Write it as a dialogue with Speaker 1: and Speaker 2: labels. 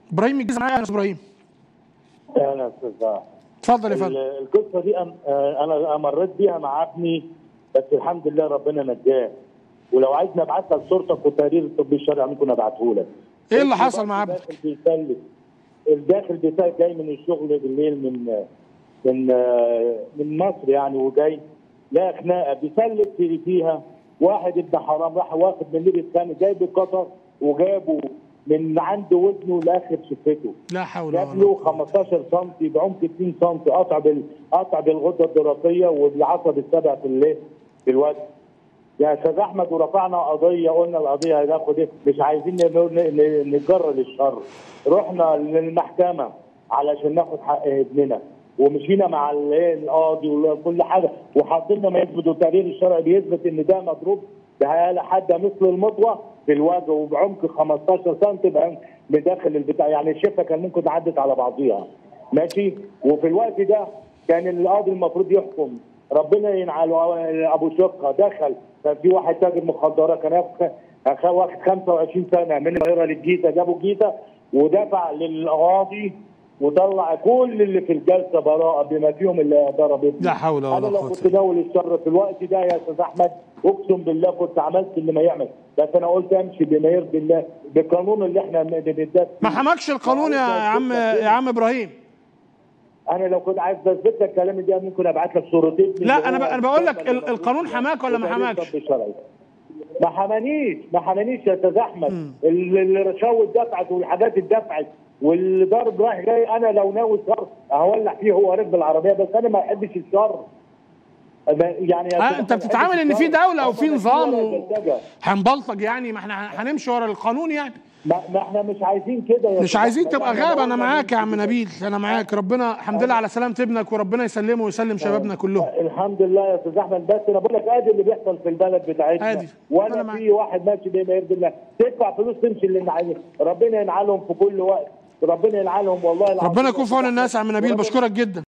Speaker 1: ابراهيم الجيزه معايا يا استاذ ابراهيم
Speaker 2: اهلا استاذ
Speaker 1: اتفضل يا فندم
Speaker 2: ال- القصه دي أن- آه، انا مريت بيها مع ابني بس الحمد لله ربنا نجاه ولو عايزني ابعت لك صورتك والتقرير الطبي الشرعي ممكن ابعته لك
Speaker 1: ايه اللي حصل مع ابنك؟
Speaker 2: الداخل بيسلك الداخل بتاعي جاي من الشغل بالليل من من آه، من مصر يعني وجاي لا خناقه بيسلك في فيها واحد ابن حرام راح واخد من ليبي الثاني جايب القطر وجابه من عند ودنه لاخر شفته
Speaker 1: لا حول
Speaker 2: جاب
Speaker 1: ولا
Speaker 2: له
Speaker 1: قوه
Speaker 2: 15 سم بعمق 2 سم قطع بال قطع بالغده الدرقيه وبالعصب السبع في الليل في الوجه يا استاذ احمد ورفعنا قضيه قلنا القضيه هناخد ايه مش عايزين ن- ن- نتجرد الشر رحنا للمحكمه علشان ناخد حق ابننا ومشينا مع ال- إيه القاضي وكل حاجه وحطينا ما يثبت التقرير الشرعي بيثبت ان ده مضروب بآلة حاده مثل المطوه في الوجه وبعمق 15 سم بعمق بداخل البتاع يعني الشفه كان ممكن عدت على بعضيها ماشي وفي الوقت ده كان القاضي المفروض يحكم ربنا ينعله ابو شقه دخل كان في واحد تاجر مخدرات كان ياخد- أخ- واخد 25 سنه من القاهره للجيزه جابوا الجيزه ودفع للقاضي وطلع كل اللي في الجلسه براءه بما فيهم اللي ضرب ابني.
Speaker 1: لا حول ولا
Speaker 2: انا لو
Speaker 1: قوة
Speaker 2: كنت ناول الشر في الوقت ده يا استاذ احمد اقسم بالله كنت عملت اللي ما يعمل بس انا قلت امشي بما يرضي الله بالقانون اللي احنا بندرس
Speaker 1: ما حماكش القانون يا عم يا عم ابراهيم
Speaker 2: انا لو كنت عايز اثبت لك كلامي ده ممكن ابعت لك صورتين
Speaker 1: لا، أنا ب- أنا بقول لك ال- القانون حماك ولا ما حماكش؟
Speaker 2: ما حمانيش ما حمانيش يا استاذ احمد ال- الرشاوي اتدفعت والحاجات اتدفعت والضرب رايح جاي انا لو ناوي شر هولع فيه هو راكب العربيه بس انا ما احبش الشر أنا- يعني يا
Speaker 1: آه،
Speaker 2: أستاذ
Speaker 1: أنت
Speaker 2: أحمد
Speaker 1: بتتعامل
Speaker 2: ما
Speaker 1: إن في
Speaker 2: أحبش
Speaker 1: دولة أو
Speaker 2: الشر.
Speaker 1: في
Speaker 2: أنا
Speaker 1: نظام
Speaker 2: ولا
Speaker 1: و-
Speaker 2: البلطجة.
Speaker 1: هنبلطج يعني ما احنا هنمشي ورا القانون يعني
Speaker 2: ما, ما احنا مش عايزين كده يا
Speaker 1: مش
Speaker 2: أستاذ
Speaker 1: عايزين
Speaker 2: أحمد.
Speaker 1: تبقى
Speaker 2: إحنا
Speaker 1: غابة انا
Speaker 2: دولة
Speaker 1: معاك يا عم
Speaker 2: مش-
Speaker 1: نبيل انا معاك ربنا الحمد لله على سلامة ابنك وربنا يسلمه ويسلم شبابنا كلهم
Speaker 2: الحمد لله يا استاذ احمد بس انا بقول لك ادي اللي بيحصل في البلد بتاعتنا
Speaker 1: عادي.
Speaker 2: ولا
Speaker 1: أنا معاك.
Speaker 2: في واحد ماشي بما يرضي الله تدفع فلوس تمشي اللي عايزه ربنا ينعلهم في كل وقت ربنا ينعلهم والله العظيم
Speaker 1: ربنا يكون في عون الناس يا عم نبيل
Speaker 2: وربنا-
Speaker 1: بشكرك جدا